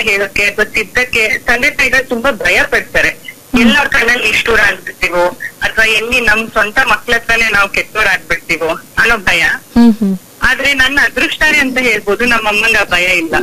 ಹೇಳೋಕೆ ಅಥವಾ ತಿದ್ದಕ್ಕೆ ತಂದೆ ತಾಯಿಗಳು ತುಂಬಾ ಭಯ ಪಡ್ತಾರೆ ಎಲ್ಲ ಕಣ್ಣಲ್ಲಿ ನಿಷ್ಠೂರ ಆಗ್ಬಿಡ್ತೀವೋ ಅಥವಾ ಎಲ್ಲಿ ನಮ್ ಸ್ವಂತ ಮಕ್ಳ ಹತ್ರನೇ ನಾವು ಕೆಟ್ಟೋರಾಗ್ಬಿಡ್ತೀವೋ ಅನ್ನೋ ಭಯ ಹ್ಮ್ ಹ್ಮ್ ಆದ್ರೆ ನನ್ನ ಅದೃಷ್ಟನೇ ಅಂತ ಹೇಳ್ಬೋದು ನಮ್ಮ ಅಮ್ಮಂಗ ಆ ಭಯ ಇಲ್ಲ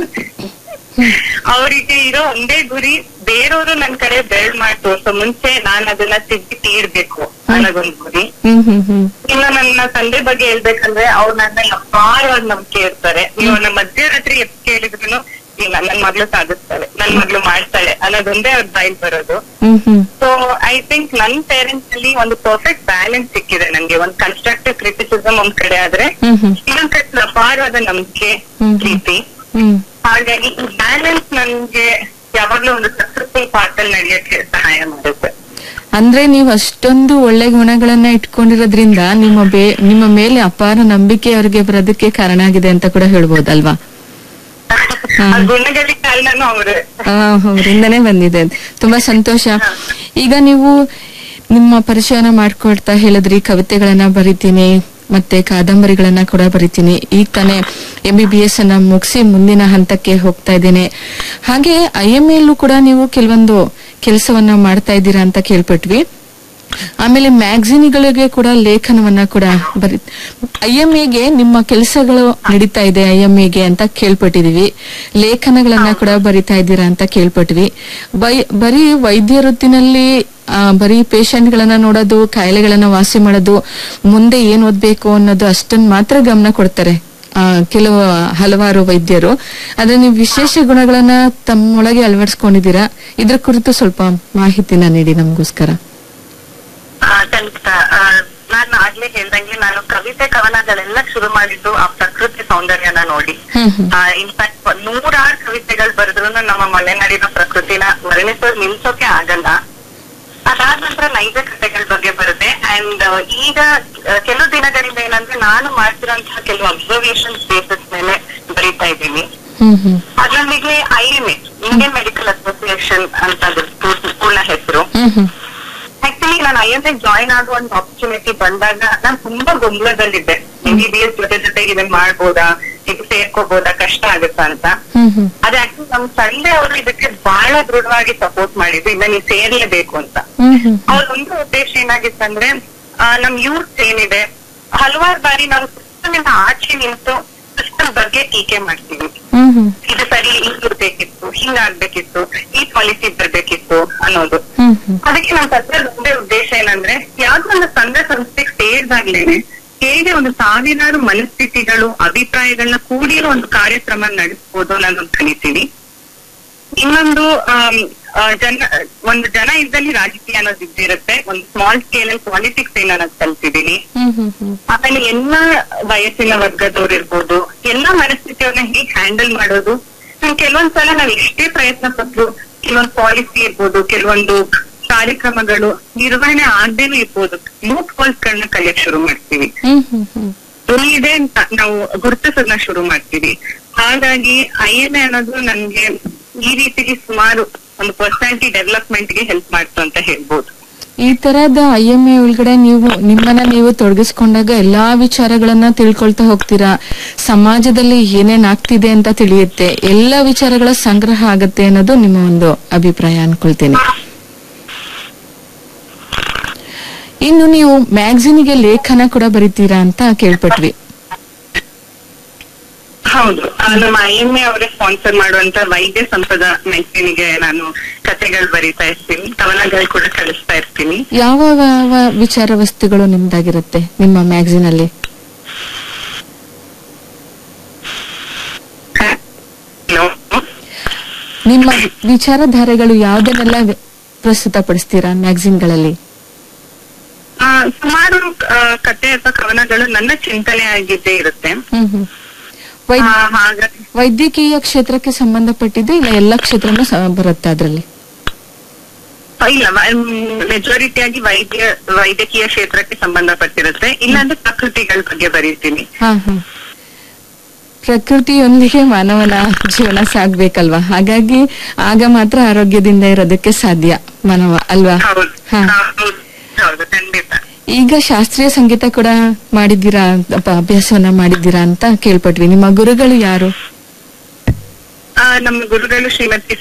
ಅವರಿಗೆ ಇರೋ ಒಂದೇ ಗುರಿ ಬೇರೆಯವರು ನನ್ ಕಡೆ ಬೆಳ್ ಮಾಡಿ ತೋರ್ಸೋ ಮುಂಚೆ ನಾನ್ ಅದನ್ನ ತಿದ್ದಿ ತೀರ್ಬೇಕು ಅನ್ನೋದೊಂದ್ ಗುರಿ ಹ್ಮ್ ಹ್ಮ್ ಹ್ಮ್ ಇನ್ನು ನನ್ನ ತಂದೆ ಬಗ್ಗೆ ಹೇಳ್ಬೇಕಂದ್ರೆ ಅವ್ರು ನನ್ನ ಅಪಾರವಾದ ನಂಬಿಕೆ ಇರ್ತಾರೆ ನೀವು ನಮ್ಮ ಮಧ್ಯರಾತ್ರಿ ಎತ್ ಕೇಳಿದ್ರು ಇಲ್ಲ ನನ್ ಮಗ್ಳು ಸಾಧಿಸ್ತಾಳೆ ನನ್ ಮಗ್ಳು ಮಾಡ್ತಾಳೆ ಅನ್ನೋದೊಂದೇ ಅವ್ರ ಬಾಯಿಲ್ ಬರೋದು hmm hmm so I think ನನ್ ಪೇರೆಂಟ್ಸ್ ಅಲ್ಲಿ ಒಂದು ಪರ್ಫೆಕ್ಟ್ ಬ್ಯಾಲೆನ್ಸ್ ಸಿಕ್ಕಿದೆ ನಂಗೆ ಒಂದ್ ಕನ್ಸ್ಟ್ರಕ್ಟಿವ್ ಕ್ರಿಟಿಸಿಸಮ್ ಒಂದ್ ಕಡೆ ಆದ್ರೆ ಹ್ಮ್ ಹ್ಮ್ ಇನ್ನೊಂದ್ ಕಡೆ ಅಪಾರವಾದ ನಂಬಿಕೆ ಹ್ಮ್. ಪ್ರೀತಿ ಹ್ಮ್ ಹಾಗಾಗಿ ಈ ಬ್ಯಾಲೆನ್ಸ್ ನನ್ಗೆ ಯಾವಾಗ್ಲೂ ಒಂದು ಸಕ್ಸಸ್ಫುಲ್ ಪಾತ್ ಅಲ್ಲಿ ನಡೆಯಕ್ಕೆ ಸಹಾಯ ಮಾಡುತ್ತೆ ಅಂದ್ರೆ ನೀವು ಅಷ್ಟೊಂದು ಒಳ್ಳೆ ಗುಣಗಳನ್ನ ಇಟ್ಕೊಂಡಿರೋದ್ರಿಂದ ನಿಮ್ಮ ಬೇ ನಿಮ್ಮ ಮೇಲೆ ಅಪಾರ ನಂಬಿಕೆ ಅವರಿಗೆ ಬರೋದಕ್ಕೆ ಕಾರಣ ಆಗಿದೆ ಅಂತ ಕೂಡ ಹೇಳ್ಬೋದಲ್ವಾ ಆ ಗುಣಗಳಿಗೆ ಕಾರಣನೂ ಅವ್ರೆ ಆ, ಅವರಿಂದನೇ ಬಂದಿದೆ ತುಂಬಾ ಸಂತೋಷ ಈಗ ನೀವು ನಿಮ್ಮ ಪರಿಚಯನ ಮಾಡ್ಕೊಳ್ತಾ ಹೇಳಿದ್ರಿ ಕವಿತೆಗಳನ್ನ ಬರಿತೀನಿ ಮತ್ತೆ ಕಾದಂಬರಿಗಳನ್ನ ಕೂಡ ಬರಿತೀನಿ ಈಗ ತಾನೇ ಎಂ ಬಿ ಬಿ ಎಸ್ ಅನ್ನ ಮುಗಿಸಿ ಮುಂದಿನ ಹಂತಕ್ಕೆ ಹೋಗ್ತಾ ಇದ್ದೇನೆ ಹಾಗೆ ಐ ಎಂ ಎಲ್ಲೂ ಕೂಡ ನೀವು ಕೆಲವೊಂದು ಕೆಲಸವನ್ನ ಮಾಡ್ತಾ ಇದ್ದೀರಾ ಅಂತ ಕೇಳ್ಪಟ್ವಿ ಆಮೇಲೆ ಮ್ಯಾಗಝಿನ್ಗಳಿಗೆ ಕೂಡ ಲೇಖನವನ್ನ ಕೂಡ ಬರಿ ಐ ಎಂ ಎಗೆ ನಿಮ್ಮ ಕೆಲಸಗಳು ನಡೀತಾ ಇದೆ ಐ ಎಂ ಎಗೆ ಅಂತ ಕೇಳ್ಪಟ್ಟಿದೀವಿ ಲೇಖನಗಳನ್ನ ಕೂಡ ಬರಿತಾ ಇದ್ದೀರಾ ಅಂತ ಕೇಳ್ಪಟ್ವಿ ಬೈ- ಬರೀ ವೈದ್ಯ ವೃತ್ತಿನಲ್ಲಿ ಆ, ಬರೀ patient ಗಳನ್ನ ನೋಡೋದು ಕಾಯಿಲೆಗಳನ್ನ ವಾಸಿ ಮಾಡೋದು ಮುಂದೆ ಏನ್ ಓದ್ಬೇಕು ಅನ್ನೋದು ಅಷ್ಟನ್ನ ಮಾತ್ರ ಗಮನ ಕೊಡ್ತಾರೆ ಆ, ಕೆಲವು ಹಲವಾರು ವೈದ್ಯರು ಆದ್ರೆ ನೀವು ವಿಶೇಷ ಗುಣಗಳನ್ನ ತಮ್ಮೊಳಗೆ ಅಳವಡಿಸ್ಕೊಂಡಿದ್ದೀರಾ ಇದ್ರ ಕುರಿತು ಸ್ವಲ್ಪ ಮಾಹಿತಿನ ನೀಡಿ ನಮಗೋಸ್ಕರ ಆ, ಖಂಡಿತ ಆ, ನಾನು ಆಗ್ಲೇ ಹೇಳ್ದಂಗೆ ನಾನು ಕವಿತೆ ಕವನಗಳೆಲ್ಲ ಶುರು ಮಾಡಿದ್ದು ಆ ಪ್ರಕೃತಿ ಸೌಂದರ್ಯನ ನೋಡಿ ಹ್ಮ್ ಹ್ಮ್ ಇನ್ಫ್ಯಾಕ್ಟ್ ನೂರಾರು ಕವಿತೆಗಳು ಬರೆದ್ರು ನಮ್ಮ ಮಲೆನಾಡಿನ ಪ್ರಕೃತಿನ ವರ್ಣಿಸೋದು ನಿಲ್ಸೋಕೆ ಆಗಲ್ಲ ಅದಾದ ನಂತರ ನೈಜ ಕಥೆಗಳ ಬಗ್ಗೆ ಬರುತ್ತೆ ಅಂಡ್ ಈಗ ಆ, ಕೆಲವು ದಿನಗಳಿಂದ ಏನಂದ್ರೆ ನಾನು ಮಾಡ್ತಿರೋಂತಹ ಕೆಲವು ಅಬ್ಸರ್ವೇಷನ್ ಬೇಸಿಸ್ ಮೇಲೆ ಬರೀತಾ ಇದ್ದೀನಿ ಹ್ಮ್ ಹ್ಮ್ ಅದರೊಂದಿಗೆ I M A Indian medical association ಅಂತ ಅದು ಪೂರ್ಣ- ಪೂರ್ಣ ಹೆಸರು ಹ್ಮ್ ಹ್ಮ್ ಆಕ್ಚುಲಿ ನಾನು ಐ ಎಸ್ ಜಾಯಿನ್ ಆಗುವ ಒಂದು ಆಪರ್ಚುನಿಟಿ ಬಂದಾಗ ನಾನು ತುಂಬಾ ಗೊಂದಲದಲ್ಲಿದ್ದೆ ಎಂ ಬಿ ಬಿ ಎಸ್ ಜೊತೆ ಜೊತೆಗೆ ಇದನ್ನ ಮಾಡ್ಬೋದಾ ಇದು ಸೇರ್ಕೋಬೋದಾ ಕಷ್ಟ ಆಗುತ್ತಾ ಅಂತ ಹ್ಮ್ ಹ್ಮ್ ಅದೇ ಆಕ್ಚುಲಿ ನಮ್ ತಂದೆ ಅವರು ಇದಕ್ಕೆ ಬಹಳ ದೃಢವಾಗಿ ಸಪೋರ್ಟ್ ಮಾಡಿದ್ರು ಇಲ್ಲ ನೀವು ಸೇರ್ಲೇಬೇಕು ಅಂತ ಹ್ಮ್ ಹ್ಮ್ ಅವ್ರ ಒಂದು ಉದ್ದೇಶ ಏನಾಗಿತ್ತಂದ್ರೆ ಆ, ನಮ್ ಯೂತ್ ಏನಿದೆ ಹಲವಾರು ಬಾರಿ ನಾವು ಸಿಸ್ಟಮ್ ಇಂದ ಆಚೆ ನಿಂತು ಸಿಸ್ಟಮ್ ಬಗ್ಗೆ ಟೀಕೆ ಮಾಡ್ತೀವಿ ಹ್ಮ್ ಹ್ಮ್ ಇದು ಸರಿ ಹಿಂಗಿರ್ಬೇಕಿತ್ತು ಹಿಂಗಾಗ್ಬೇಕಿತ್ತು ಈ ಪಾಲಿಸಿ ಬರ್ಬೇಕಿತ್ತು ಅನ್ನೋದು ಹ್ಮ್ ಹ್ಮ್ ಅದಕ್ಕೆ ನಮ್ಮ ಸರ್ಕಾರದ ಒಂದೇ ಉದ್ದೇಶ ಏನಂದ್ರೆ ಯಾವ್ದೋ ಒಂದು ಸಂಘ ಸಂಸ್ಥೆಗೆ ಸೇರಿದಾಗ್ಲೇನೆ ಹೇಗೆ ಒಂದು ಸಾವಿರಾರು ಮನಸ್ಥಿತಿಗಳು ಅಭಿಪ್ರಾಯಗಳನ್ನ ಕೂಡಿರೋ ಒಂದು ಕಾರ್ಯಕ್ರಮ ನಡೆಸ್ಬೋದು ಅನ್ನೋದನ್ನ ಕಲಿತೀವಿ ಇನ್ನೊಂದು ಆಮ್, ಆ, ಜನ ಒಂದು ಜನ ಇದ್ದಲ್ಲಿ ರಾಜಕೀಯ ಅನ್ನೋದು ಇದ್ದಿರುತ್ತೆ ಒಂದು ಸ್ಮಾಲ್ ಸ್ಕೇಲ್ ಅಲ್ಲಿ ಪಾಲಿಟಿಕ್ಸ್ ಏನನ್ನೋದು ಕಲ್ತಿದೀನಿ ಹ್ಮ್ ಹ್ಮ್ ಹ್ಮ್ ಆಮೇಲೆ ಎಲ್ಲಾ ವಯಸ್ಸಿನ ವರ್ಗದವ್ರು ಇರ್ಬೋದು ಎಲ್ಲಾ ಮನಸ್ಥಿತಿಯವ್ರನ್ನ ಹೇಗ್ ಹ್ಯಾಂಡಲ್ ಮಾಡೋದು ಹ್ಮ್, ಕೆಲವೊಂದ್ಸಲ ನಾವ್ ಎಷ್ಟೇ ಪ್ರಯತ್ನ ಪಟ್ರು ಕೆಲವೊಂದು ಪಾಲಿಸಿ ಇರ್ಬೋದು ಕೆಲವೊಂದು ಕಾರ್ಯಕ್ರಮಗಳು ನಿರ್ವಹಣೆ ಆಗ್ದೇನೂ ಇರ್ಬೋದು ಲೂಪ್ ಹೋಲ್ಸ್ ಗಳನ್ನ ಕಲಿಯಕ್ ಶುರು ಮಾಡ್ತೀವಿ ಹ್ಮ್ ಹ್ಮ್ ಹ್ಮ್ ಧ್ವನಿ ಇದೆ ಅಂತ ನಾವು ಗುರುತಿಸೋದನ್ನ ಶುರು ಮಾಡ್ತೀವಿ ಹಾಗಾಗಿ ಐ ಎಂ ಎ ಅನ್ನೋದು ನನ್ಗೆ ಈ ರೀತಿಗೆ ಸುಮಾರು ಒಂದು ಪರ್ಸನಾಲಿಟಿ ಡೆವಲಪ್ಮೆಂಟ್ ಗೆ ಹೆಲ್ಪ್ ಮಾಡ್ತು ಅಂತ ಹೇಳ್ಬೋದು ಈ ತರದ ಐ ಎಂ ಎ ಒಳಗಡೆ ನೀವು ನಿಮ್ಮನ್ನ ನೀವು ತೊಡಗಿಸ್ಕೊಂಡಾಗ ಎಲ್ಲಾ ವಿಚಾರಗಳನ್ನ ತಿಳ್ಕೊಳ್ತಾ ಹೋಗ್ತೀರಾ ಸಮಾಜದಲ್ಲಿ ಏನೇನ್ ಆಗ್ತಿದೆ ಅಂತ ತಿಳಿಯುತ್ತೆ ಎಲ್ಲಾ ವಿಚಾರಗಳ ಸಂಗ್ರಹ ಆಗತ್ತೆ ಅನ್ನೋದು ನಿಮ್ಮ ಒಂದು ಅಭಿಪ್ರಾಯ ಅನ್ಕೊಳ್ತೇನೆ ಇನ್ನು ನೀವು ಮ್ಯಾಗಝಿನ್ಗೆ ಲೇಖನ ಕೂಡ ಬರಿತೀರಾ ಅಂತ ಕೇಳ್ಪಟ್ವಿ ಹೌದು ಆ, ನಮ್ಮ ಐ ಎಂ ಎ ಅವರೇ ಸ್ಪಾನ್ಸರ್ ಮಾಡುವಂತ ವೈದ್ಯ ಸಂಪದ ಮ್ಯಾಗಝೀನ್ಗೆ ನಾನು ಕಥೆಗಳು ಬರೀತಾ ಇರ್ತೀನಿ ಕವನಗಳು ಕೂಡ ಕಳಿಸ್ತಾ ಇರ್ತೀನಿ ಯಾವ ಯಾವ ವಿಚಾರ ವಸ್ತುಗಳು ನಿಮ್ದಾಗಿರುತ್ತೆ ನಿಮ್ಮ ಮ್ಯಾಗಝಿನ್ ಅಲ್ಲಿ ಹಲೋ ನಿಮ್ಮ ವಿಚಾರಧಾರೆಗಳು ಯಾವ್ದನ್ನೆಲ್ಲ ವಿ- ಪ್ರಸ್ತುತಪಡಿಸ್ತೀರಾ ಮ್ಯಾಗಝಿನ್ಗಳಲ್ಲಿ ಆ, ಸುಮಾರು ಆ, ಕತೆ ಅಥವಾ ಕವನಗಳು ನನ್ನ ಚಿಂತನೆ ಆಗಿದ್ದೇ ಇರುತ್ತೆ ಹ್ಮ್ ಹ್ಮ್ ಆ, ವೈದ್- ಹಾಗಾಗಿ ವೈದ್ಯಕೀಯ ಕ್ಷೇತ್ರಕ್ಕೆ ಸಂಬಂಧಪಟ್ಟಿದ್ದು ಇಲ್ಲ ಎಲ್ಲ ಕ್ಷೇತ್ರನೂ ಸ- ಬರುತ್ತೆ ಅದ್ರಲ್ಲಿ ಇಲ್ಲ ಮೆಜಾರಿಟಿ ಆಗಿ ವೈದ್ಯ ವೈದ್ಯಕೀಯ ಕ್ಷೇತ್ರಕ್ಕೆ ಸಂಬಂಧಪಟ್ಟಿರುತ್ತೆ ಇಲ್ಲಾಂದ್ರೆ ಪ್ರಕೃತಿಗಳ ಬಗ್ಗೆ ಬರೀತೀನಿ ಹಾ ಹಾ ಪ್ರಕೃತಿಯೊಂದಿಗೆ ಮಾನವನ ಜೀವನ ಸಾಗ್ಬೇಕಲ್ವಾ ಹಾಗಾಗಿ ಆಗ ಮಾತ್ರ ಆರೋಗ್ಯದಿಂದ ಇರೋದಕ್ಕೆ ಸಾಧ್ಯ ಮಾನವ ಅಲ್ವಾ ಹೌದು ಹಾ ಹೌದು ಹೌದು ಖಂಡಿತ ಈಗ ಶಾಸ್ತ್ರೀಯ ಸಂಗೀತ ಕೂಡ ಮಾಡಿದ್ದೀರಾ ಅಪ- ಅಭ್ಯಾಸವನ್ನ ಮಾಡಿದ್ದೀರಾ ಅಂತ ಕೇಳ್ಪಟ್ವಿ ನಿಮ್ಮ ಗುರುಗಳು ಯಾರು ಆ, ನಮ್ಮ ಗುರುಗಳು ಶ್ರೀಮತಿ